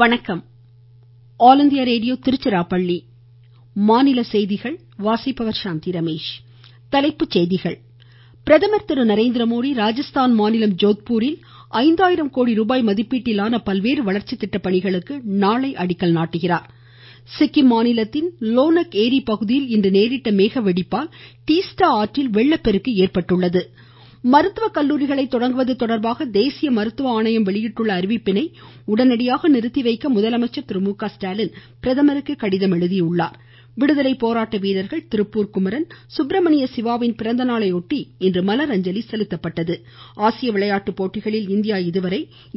வணக்கம் all India radio Tiruchirappalli மாநில செய்திகள் வாசிப்பவர் சாந்தி ரமேஷ் தலைப்புச் செய்திகள் பிரதமர் திரு நரேந்திரமோடி ராஜஸ்தான் மாநிலம் ஜோத்பூரில் ஐந்தாயிரம் கோடி ரூபாய் மதிப்பீட்டிலான பல்வேறு வளர்ச்சி திட்ட பணிகளுக்கு நாளை அடிக்கல் நாட்டுகிறார் சிக்கிம் மாநிலத்தின் லோனக் ஏரி பகுதியில் இன்று நேரிட்ட மேக வெடிப்பால் டீஸ்டா ஆற்றில் வெள்ளப்பெருக்கு ஏற்பட்டுள்ளது மருத்துவ கல்லூரிகளை தொடங்குவது தொடர்பாக தேசிய மருத்துவ ஆணையம் வெளியிட்டுள்ள அறிவிப்பினை உடனடியாக நிறுத்தி வைக்க முதலமைச்சர் திரு மு க ஸ்டாலின் பிரதமருக்கு கடிதம் எழுதியுள்ளார் விடுதலை போராட்ட வீரர்கள் திருப்பூர் குமரன் சுப்பிரமணிய சிவாவின் பிறந்தநாளையொட்டி இன்று மலரஞ்சலி செலுத்தப்பட்டது ஆசிய விளையாட்டு போட்டிகளில் இந்தியா இதுவரை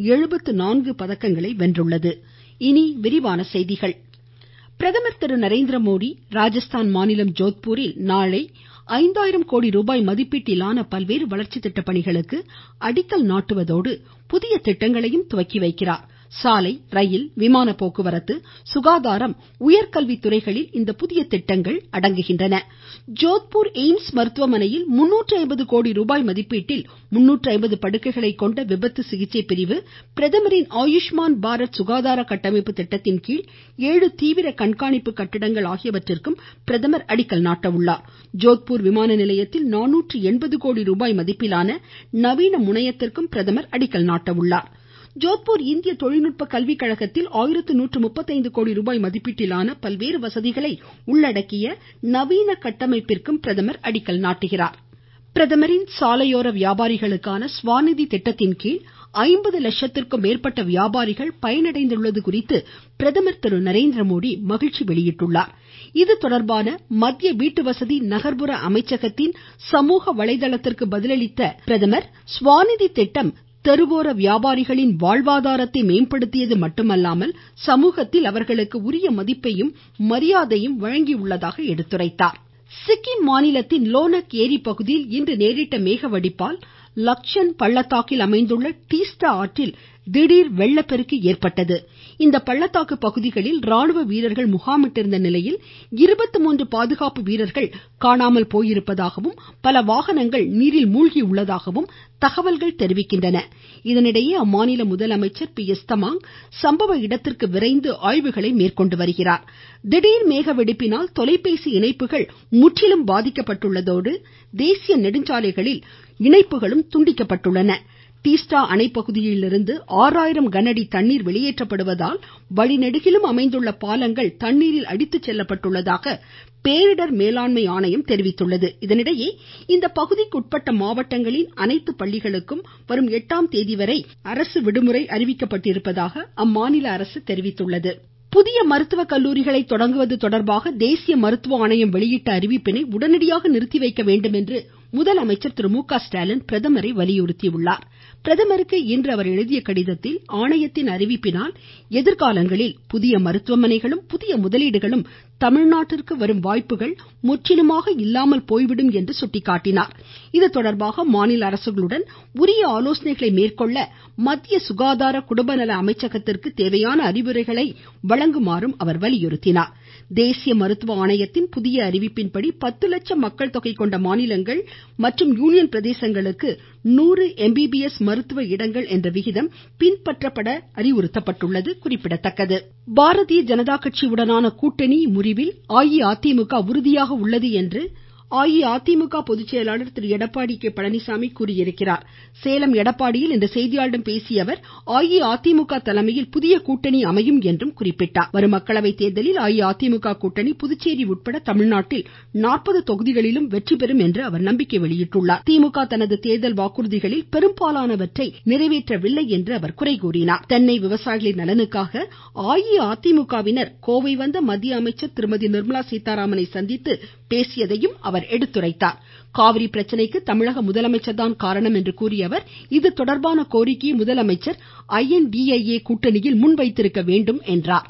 பதக்கங்களை வென்றுள்ளது இனி விரிவான செய்திகள் பிரதமர் திரு நரேந்திரமோடி ராஜஸ்தான் மாநிலம் ஜோத்பூரில் நாளை ஐந்தாயிரம் கோடி ரூபாய் மதிப்பீட்டிலான பல்வேறு வளர்ச்சி திட்ட பணிகளுக்கு அடிக்கல் நாட்டுவதோடு புதிய திட்டங்களையும் துவக்கி வைக்கிறார் சாலை ரயில் விமான போக்குவரத்து சுகாதாரம் உயர்கல்வி துறைகளில் இந்த புதிய திட்டங்கள் அடங்குகின்றன ஜோத்பூர் எய்ம்ஸ் மருத்துவமனையில் முன்னூற்று ஐம்பது கோடி ரூபாய் மதிப்பீட்டில் முன்னூற்று ஐம்பது படுக்கைகளை கொண்ட விபத்து சிகிச்சை பிரிவு பிரதமரின் ஆயுஷ்மான் பாரத் சுகாதார கட்டமைப்பு திட்டத்தின் கீழ் ஏழு தீவிர கண்காணிப்பு கட்டிடங்கள் ஆகியவற்றிற்கும் பிரதமர் அடிக்கல் நாட்ட உள்ளார் ஜோத்பூர் விமான நிலையத்தில் நானூற்று எண்பது கோடி ரூபாய் மதிப்பிலான நவீன முனையத்திற்கும் பிரதமர் அடிக்கல் நாட்ட உள்ளார் ஜோத்பூர் இந்திய தொழில்நுட்ப கல்விக் கழகத்தில் ஆயிரத்து நூற்று முப்பத்தைந்து கோடி ரூபாய் மதிப்பீட்டிலான பல்வேறு வசதிகளை உள்ளடக்கிய நவீன கட்டமைப்பிற்கும் பிரதமர் அடிக்கல் நாட்டுகிறார் பிரதமரின் சாலையோர வியாபாரிகளுக்கான ஸ்வாநிதி திட்டத்தின் கீழ் ஐம்பது லட்சத்திற்கும் மேற்பட்ட வியாபாரிகள் பயனடைந்துள்ளது குறித்து பிரதமர் திரு நரேந்திரமோடி மகிழ்ச்சி வெளியிட்டுள்ளார் இது தொடர்பான மத்திய வீட்டுவசதி நகர்ப்புற அமைச்சகத்தின் சமூக வலைதளத்திற்கு பதிலளித்த பிரதமர் ஸ்வாநிதி திட்டம் தெருவோர வியாபாரிகளின் வாழ்வாதாரத்தை மேம்படுத்தியது மட்டுமல்லாமல் சமூகத்தில் அவர்களுக்கு உரிய மதிப்பையும் மரியாதையும் வழங்கியுள்ளதாக எடுத்துரைத்தார் சிக்கிம் மாநிலத்தின் லோனக் ஏரி பகுதியில் இன்று நேரிட்ட மேக வெடிப்பால் லக்சன் பள்ளத்தாக்கில் அமைந்துள்ள டீஸ்டா ஆற்றில் திடீர் வெள்ளப்பெருக்கு ஏற்பட்டது இந்த பள்ளத்தாக்கு பகுதிகளில் ராணுவ வீரர்கள் முகாமிட்டிருந்த நிலையில் இருபத்து மூன்று பாதுகாப்பு வீரர்கள் காணாமல் போயிருப்பதாகவும் பல வாகனங்கள் நீரில் மூழ்கியுள்ளதாகவும் தகவல்கள் தெரிவிக்கின்றன இதனிடையே அம்மாநில முதலமைச்சர் பி எஸ் தமாங் சம்பவ இடத்திற்கு விரைந்து ஆய்வுகளை மேற்கொண்டு வருகிறார் திடீர் மேக வெடிப்பினால் தொலைபேசி இணைப்புகள் முற்றிலும் பாதிக்கப்பட்டுள்ளதோடு தேசிய நெடுஞ்சாலைகளில் இணைப்புகளும் துண்டிக்கப்பட்டுள்ளன டீஸ்டா அணை பகுதியிலிருந்து ஆறாயிரம் கனஅடி தண்ணீர் வெளியேற்றப்படுவதால் வழிநெடுகிலும் அமைந்துள்ள பாலங்கள் தண்ணீரில் அடித்துச் செல்லப்பட்டுள்ளதாக பேரிடர் மேலாண்மை ஆணையம் தெரிவித்துள்ளது இதனிடையே இந்த பகுதிக்குட்பட்ட மாவட்டங்களின் அனைத்து பள்ளிகளுக்கும் வரும் எட்டாம் தேதி வரை அரசு விடுமுறை அறிவிக்கப்பட்டிருப்பதாக அம்மாநில அரசு தெரிவித்துள்ளது புதிய மருத்துவ கல்லூரிகளை தொடங்குவது தொடர்பாக தேசிய மருத்துவ ஆணையம் வெளியிட்ட அறிவிப்பினை உடனடியாக நிறுத்தி வைக்க வேண்டும் என்று முதலமைச்சர் திரு மு க ஸ்டாலின் பிரதமரை வலியுறுத்தியுள்ளார் பிரதமருக்கு இன்று அவர் எழுதிய கடிதத்தில் ஆணையத்தின் அறிவிப்பினால் எதிர்காலங்களில் புதிய மருத்துவமனைகளும் புதிய முதலீடுகளும் தமிழ்நாட்டிற்கு வரும் வாய்ப்புகள் முற்றிலுமாக இல்லாமல் போய்விடும் என்று சுட்டிக்காட்டினார் இது தொடர்பாக மாநில அரசுகளுடன் உரிய ஆலோசனைகளை மேற்கொள்ள மத்திய சுகாதார குடும்பநல அமைச்சகத்திற்கு தேவையான அறிவுரைகளை வழங்குமாறும் அவர் வலியுறுத்தினார் தேசிய மருத்துவ ஆணையத்தின் புதிய அறிவிப்பின்படி பத்து லட்சம் மக்கள் தொகை கொண்ட மாநிலங்கள் மற்றும் யூனியன் பிரதேசங்களுக்கு நூறு எம்பிபிஎஸ் மருத்துவ இடங்கள் என்ற விகிதம் பின்பற்றப்பட அறிவுறுத்தப்பட்டுள்ளது குறிப்பிடத்தக்கது பாரதிய ஜனதா கட்சியுடனான கூட்டணி முறிவில் அஇஅதிமுக உறுதியாக உள்ளது என்று அஇஅதிமுக பொதுச்செயலாளர் திரு எடப்பாடி கே பழனிசாமி கூறியிருக்கிறார் சேலம் எடப்பாடியில் இன்று செய்தியாளர்களிடம் பேசிய அவர் அஇஅதிமுக தலைமையில் புதிய கூட்டணி அமையும் என்றும் குறிப்பிட்டார் வரும் மக்களவை தேர்தலில் அஇஅதிமுக கூட்டணி புதுச்சேரி உட்பட தமிழ்நாட்டில் நாற்பது தொகுதிகளிலும் வெற்றி பெறும் என்று அவர் நம்பிக்கை வெளியிட்டுள்ளார் திமுக தனது தேர்தல் வாக்குறுதிகளில் பெரும்பாலானவற்றை நிறைவேற்றவில்லை என்று அவர் குறை கூறினார் தென்னை விவசாயிகளின் நலனுக்காக அஇஅதிமுகவினர் கோவை வந்த மத்திய அமைச்சர் திருமதி நிர்மலா சீதாராமனை சந்தித்து பேசியதையும் அவர் எடுத்துரைத்தார் காவிரி பிரச்சனைக்கு தமிழக முதலமைச்சர் தான் காரணம் என்று கூறிய அவர் இது தொடர்பான கோரிக்கையை முதலமைச்சர் ஐ என் டி ஏ ஏ கூட்டணியில் முன்வைத்திருக்க வேண்டும் என்றார்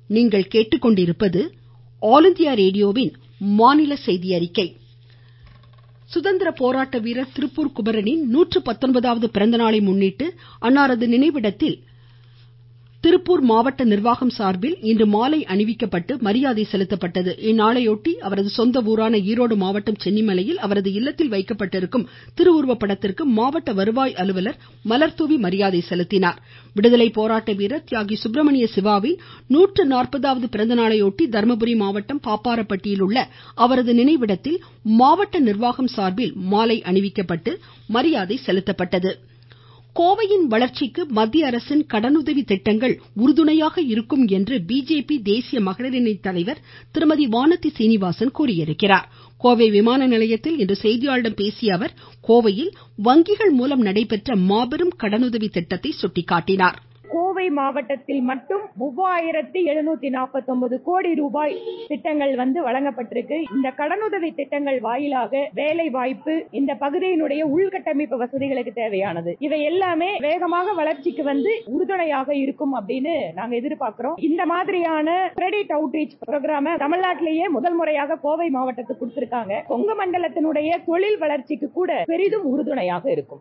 சுதந்திர போராட்ட வீரர் திருப்பூர் குமரனின் நூற்று பத்தொன்பதாவது பிறந்தநாளை முன்னிட்டு அன்னாரது நினைவிடத்தில் திரு திருப்பூர் மாவட்ட நிர்வாகம் சார்பில் இன்று மாலை அணிவிக்கப்பட்டு மரியாதை செலுத்தப்பட்டது இந்நாளையொட்டி அவரது சொந்த ஊரான ஈரோடு மாவட்டம் சென்னிமலையில் அவரது இல்லத்தில் வைக்கப்பட்டிருக்கும் திருவுருவ படத்திற்கு மாவட்ட வருவாய் அலுவலர் மலர்தூவி மரியாதை செலுத்தினார் விடுதலை போராட்ட வீரர் தியாகி சுப்பிரமணிய சிவாவின் நூற்று நாற்பதாவது பிறந்தநாளையொட்டி தர்மபுரி மாவட்டம் பாப்பாரப்பட்டியில் உள்ள அவரது நினைவிடத்தில் மாவட்ட நிர்வாகம் சார்பில் மாலை அணிவிக்கப்பட்டு மரியாதை செலுத்தப்பட்டது கோவையின் வளர்ச்சிக்கு மத்திய அரசின் கடனுதவி திட்டங்கள் உறுதுணையாக இருக்கும் என்று பிஜேபி தேசிய மகளிரணி தலைவர் திருமதி வானதி சீனிவாசன் கூறியிருக்கிறார் கோவை விமான நிலையத்தில் இன்று செய்தியாளர்களிடம் பேசிய அவர் கோவையில் வங்கிகள் மூலம் நடைபெற்ற மாபெரும் கடனுதவி திட்டத்தை சுட்டிக்காட்டினார் கோவை மாவட்டத்தில் மட்டும் மூவாயிரத்தி எழுநூத்தி நாற்பத்தி ஒன்பது கோடி ரூபாய் திட்டங்கள் வந்து வழங்கப்பட்டிருக்கு இந்த கடனுதவி திட்டங்கள் வாயிலாக வேலை வாய்ப்பு இந்த பகுதியினுடைய உள்கட்டமைப்பு வசதிகளுக்கு தேவையானது இவை எல்லாமே வேகமாக வளர்ச்சிக்கு வந்து உறுதுணையாக இருக்கும் அப்படின்னு நாங்க எதிர்பார்க்கிறோம் இந்த மாதிரியான கிரெடிட் அவுட்ரீச் ப்ரோக்ராம தமிழ்நாட்டிலேயே முதல் முறையாக கோவை மாவட்டத்துக்கு கொடுத்திருக்காங்க கொங்கு மண்டலத்தினுடைய தொழில் வளர்ச்சிக்கு கூட பெரிதும் உறுதுணையாக இருக்கும்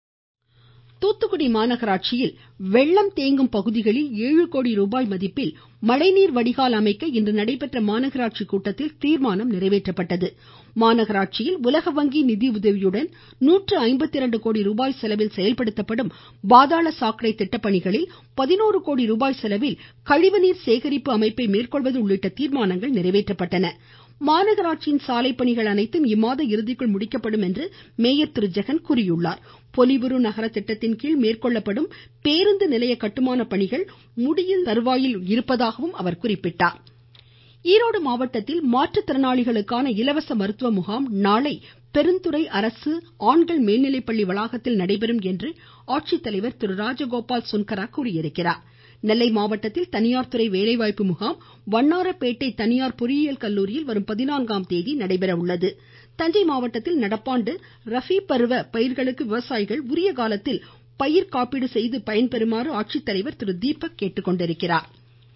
தூத்துக்குடி மாநகராட்சியில் வெள்ளம் தேங்கும் பகுதிகளில் ஏழு கோடி ரூபாய் மதிப்பில் மழைநீர் வடிகால் அமைக்க இன்று நடைபெற்ற மாநகராட்சி கூட்டத்தில் தீர்மானம் நிறைவேற்றப்பட்டது மாநகராட்சியில் உலக வங்கி நிதியுதவியுடன் நூற்று ஐம்பத்தி இரண்டு கோடி ரூபாய் செலவில் செயல்படுத்தப்படும் பாதாள சாக்கடை திட்டப்பணிகளில் பதினோரு கோடி ரூபாய் செலவில் கழிவுநீர் சேகரிப்பு அமைப்பை மேற்கொள்வது உள்ளிட்ட தீர்மானங்கள் நிறைவேற்றப்பட்டன மாநகராட்சியின் சாலை பணிகள் அனைத்தும் இம்மாத இறுதிக்குள் முடிக்கப்படும் என்று மேயர் திரு ஜெகன் கூறியுள்ளார் பொலிவுறு நகர திட்டத்தின் கீழ் மேற்கொள்ளப்படும் பேருந்து நிலைய கட்டுமான பணிகள் முடியும் தருவாயில் இருப்பதாகவும் அவர் குறிப்பிட்டார் ஈரோடு மாவட்டத்தில் மாற்றுத்திறனாளிகளுக்கான இலவச மருத்துவ முகாம் நாளை பெருந்துறை அரசு ஆண்கள் மேல்நிலைப்பள்ளி வளாகத்தில் நடைபெறும் என்று ஆட்சித்தலைவர் திரு ராஜகோபால் சுன்கரா கூறியிருக்கிறார் நெல்லை மாவட்டத்தில் தனியார் துறை வேலைவாய்ப்பு முகாம் வண்ணாரப்பேட்டை தனியார் பொறியியல் கல்லூரியில் வரும் பதினான்காம் தேதி நடைபெற உள்ளது தஞ்சை மாவட்டத்தில் நடப்பாண்டு ரபி பருவ பயிர்களுக்கு விவசாயிகள் உரிய காலத்தில் பயிர் காப்பீடு செய்து பயன்பெறுமாறு ஆட்சித்தலைவர் திரு தீபக் கேட்டுக்கொண்டிருக்கிறார்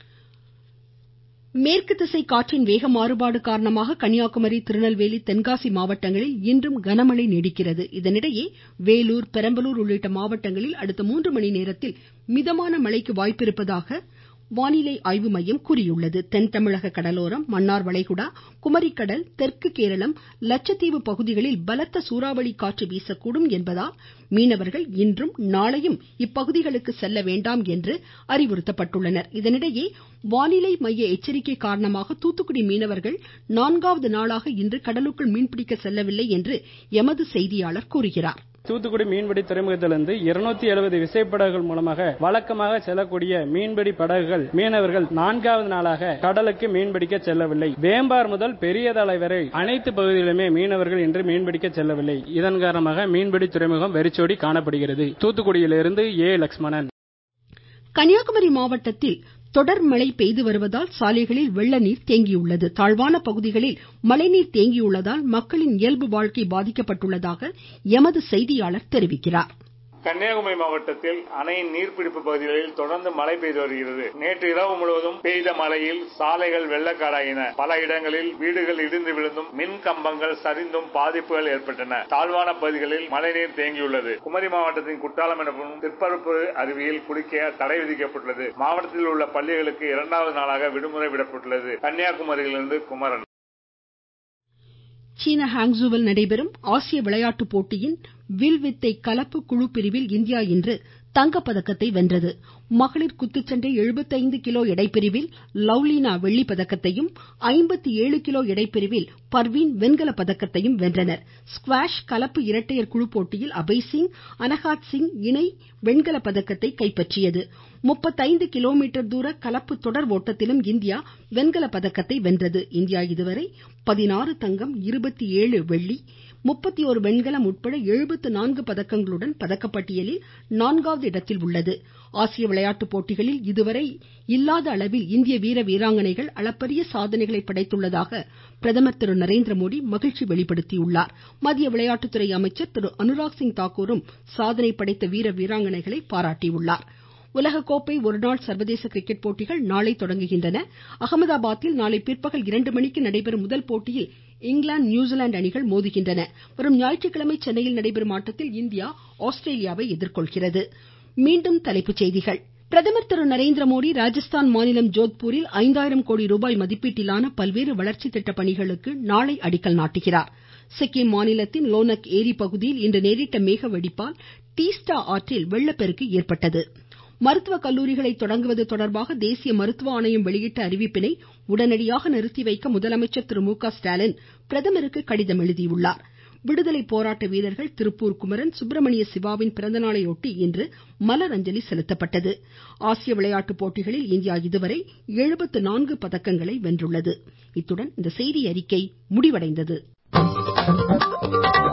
மேற்கு திசை காற்றின் வேக மாறுபாடு காரணமாக கன்னியாகுமரி திருநெல்வேலி தென்காசி மாவட்டங்களில் இன்றும் கனமழை நீடிக்கிறது இதனிடையே வேலூர் பெரம்பலூர் உள்ளிட்ட மாவட்டங்களில் அடுத்த மூன்று மணி நேரத்தில் மிதமான மழைக்கு வாய்ப்பிருப்பதாக வானிலை ஆய்வு மையம் கூறியுள்ளது தென் தமிழக கடலோரம் மன்னார் வளைகுடா குமரிக்கடல் தெற்கு கேரளம் லட்சத்தீவு பகுதிகளில் பலத்த சூறாவளி காற்று வீசக்கூடும் என்பதால் மீனவர்கள் இன்றும் நாளையும் இப்பகுதிகளுக்கு செல்ல வேண்டாம் என்று அறிவுறுத்தப்பட்டுள்ளனர் இதனிடையே வானிலை மைய எச்சரிக்கை காரணமாக தூத்துக்குடி மீனவர்கள் நான்காவது நாளாக இன்று கடலுக்குள் மீன்பிடிக்க செல்லவில்லை என்று எமது செய்தியாளர் கூறுகிறார் தூத்துக்குடி மீன்பிடி துறைமுகத்திலிருந்து இருநூத்தி எழுபது விசைப்படகுகள் மூலமாக வழக்கமாக செல்லக்கூடிய மீன்பிடி படகுகள் மீனவர்கள் நான்காவது நாளாக கடலுக்கு மீன்பிடிக்க செல்லவில்லை வேம்பார் முதல் பெரியதலை வரை அனைத்து பகுதிகளிலுமே மீனவர்கள் இன்று மீன்பிடிக்க செல்லவில்லை இதன் காரணமாக மீன்பிடி துறைமுகம் வெறிச்சோடி காணப்படுகிறது தூத்துக்குடியிலிருந்து ஏ லட்சுமணன் கன்னியாகுமரி மாவட்டத்தில் தொடர் மழை பெய்து வருவதால் சாலைகளில் வெள்ள நீர் தேங்கியுள்ளது தாழ்வான பகுதிகளில் மழைநீர் தேங்கியுள்ளதால் மக்களின் இயல்பு வாழ்க்கை பாதிக்கப்பட்டுள்ளதாக எமது செய்தியாளர் தெரிவிக்கிறார் கன்னியாகுமரி மாவட்டத்தில் அணையின் நீர்பிடிப்பு பகுதிகளில் தொடர்ந்து மழை பெய்து வருகிறது நேற்று இரவு முழுவதும் பெய்த மழையில் சாலைகள் வெள்ளக்காடாயின பல இடங்களில் வீடுகள் இடிந்து விழுந்தும் மின் கம்பங்கள் சரிந்தும் பாதிப்புகள் ஏற்பட்டன தாழ்வான பகுதிகளில் மழைநீர் தேங்கியுள்ளது குமரி மாவட்டத்தின் குற்றாலம் எனப்படும் திருப்பரப்பு அருவியில் குளிக்க தடை விதிக்கப்பட்டுள்ளது மாவட்டத்தில் உள்ள பள்ளிகளுக்கு இரண்டாவது நாளாக விடுமுறை விடப்பட்டுள்ளது கன்னியாகுமரியிலிருந்து குமரன் சீன ஹாங்ஸுவில் நடைபெறும் ஆசிய விளையாட்டு போட்டியின் வில்வித்தை கலப்பு குழு பிரிவில் இந்தியா இன்று தங்கப்பதக்கத்தை வென்றது மகளிர் குத்துச்சண்டை எழுபத்தைந்து கிலோ எடைப்பிரிவில் லவ்லினா வெள்ளி பதக்கத்தையும் ஐம்பத்தி ஏழு கிலோ எடைப்பிரிவில் பர்வீன் வெண்கல பதக்கத்தையும் வென்றனர் ஸ்குவாஷ் கலப்பு இரட்டையர் குழு போட்டியில் அபய் சிங் அனகாத் சிங் இணை வெண்கல பதக்கத்தை கைப்பற்றியது முப்பத்தைந்து கிலோமீட்டர் தூர கலப்பு தொடர் ஓட்டத்திலும் இந்தியா வெண்கல பதக்கத்தை வென்றது இந்தியா இதுவரை பதினாறு தங்கம் இருபத்தி ஏழு வெள்ளி முப்பத்தி ஒரு வெண்கலம் உட்பட எழுபத்து நான்கு பதக்கங்களுடன் பதக்கப்பட்டியலில் நான்காவது இடத்தில் உள்ளது ஆசிய விளையாட்டு போட்டிகளில் இதுவரை இல்லாத அளவில் இந்திய வீர வீராங்கனைகள் அளப்பரிய சாதனைகளை படைத்துள்ளதாக பிரதமர் திரு நரேந்திரமோடி மகிழ்ச்சி வெளிப்படுத்தியுள்ளார் மத்திய விளையாட்டுத்துறை அமைச்சர் திரு அனுராக் சிங் தாக்கூரும் சாதனை படைத்த வீர வீராங்கனைகளை பாராட்டியுள்ளார் உலகக்கோப்பை ஒருநாள் சர்வதேச கிரிக்கெட் போட்டிகள் நாளை தொடங்குகின்றன அகமதாபாத்தில் நாளை பிற்பகல் இரண்டு மணிக்கு நடைபெறும் முதல் போட்டியில் இங்கிலாந்து நியூசிலாந்து அணிகள் மோதுகின்றன வரும் ஞாயிற்றுக்கிழமை சென்னையில் நடைபெறும் ஆட்டத்தில் இந்தியா ஆஸ்திரேலியாவை எதிர்கொள்கிறது மீண்டும் தலைப்புச் செய்திகள் பிரதமர் திரு நரேந்திரமோடி ராஜஸ்தான் மாநிலம் ஜோத்பூரில் ஐந்தாயிரம் கோடி ரூபாய் மதிப்பீட்டிலான பல்வேறு வளர்ச்சி திட்ட பணிகளுக்கு நாளை அடிக்கல் நாட்டுகிறார் சிக்கிம் மாநிலத்தின் லோனக் ஏரி பகுதியில் இன்று நேரிட்ட மேக வெடிப்பால் டீஸ்டா ஆற்றில் வெள்ளப்பெருக்கு ஏற்பட்டது மருத்துவ கல்லூரிகளை தொடங்குவது தொடர்பாக தேசிய மருத்துவ ஆணையம் வெளியிட்ட அறிவிப்பினை உடனடியாக நிறுத்தி வைக்க முதலமைச்சர் திரு மு க ஸ்டாலின் பிரதமருக்கு கடிதம் எழுதியுள்ளார் விடுதலை போராட்ட வீரர்கள் திருப்பூர் குமரன் சுப்பிரமணிய சிவாவின் பிறந்தநாளையொட்டி இன்று மலரஞ்சலி செலுத்தப்பட்டது ஆசிய விளையாட்டு போட்டிகளில் இந்தியா இதுவரை எழுபத்து நான்கு பதக்கங்களை வென்றுள்ளது இத்துடன் இந்த செய்தியறிக்கை முடிவடைந்தது